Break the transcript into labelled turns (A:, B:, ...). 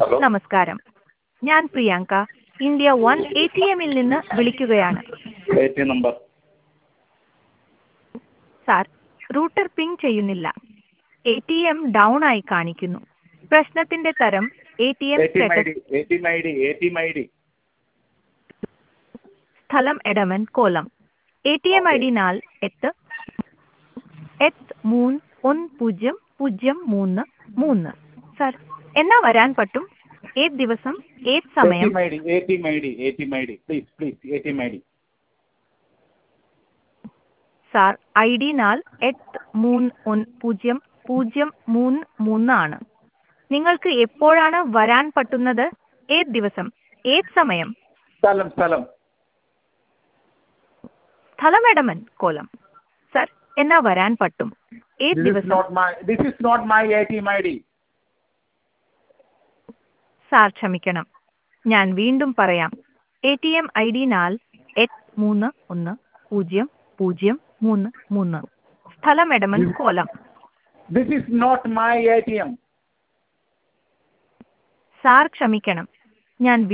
A: hello
B: നമസ്കാരം ഞാൻ Priyanka India one A T എമ്മിൽ നിന്ന് വിളിക്കുകയാണ്
A: A T M number
B: sir router ping ചെയ്യുന്നില്ല എ ടി എം ഡൗൺ ആയി കാണിക്കുന്നു പ്രശ്നത്തിന്റെ തരം A T M
A: A T M I D
B: status
A: A T M I D A T M I D
B: സ്ഥലം Edamankolam A T M I D നാൽ എട്ട് എട്ട് മൂന്ന് ഒന്ന് പൂജ്യം പൂജ്യം മൂന്ന് മൂന്ന് സാർ എന്നാ വരാൻ പറ്റും ഏത് ദിവസം ഏത്
A: എ ടി
B: സമയം
A: M I D A T M I D A T M I D please please A T M I D
B: sir I D നാൽ എട്ട് മൂന്ന് ഒന്ന് പൂജ്യം പൂജ്യം മൂന്ന് മൂന്ന് ആണ് നിങ്ങൾക്ക് എപ്പോഴാണ് വരാൻ പറ്റുന്നത് ഏത് ദിവസം ഏത് സമയം
A: സ്ഥലം സ്ഥലം
B: സ്ഥലം എടമൻ കോലം സർ എന്നാ വരാൻ പറ്റും ഏത്
A: ദിസ് ഇസ്
B: ദിവസം
A: not my this is not my A T M I D
B: sir ക്ഷമിക്കണം ഞാൻ വീണ്ടും പറയാം A T M I D നാൽ എട്ട് മൂന്ന് ഒന്ന് പൂജ്യം പൂജ്യം മൂന്ന് മൂന്ന് സ്ഥലം Edamankolam
A: this is not my A T M
B: sir ക്ഷമിക്കണം ഞാൻ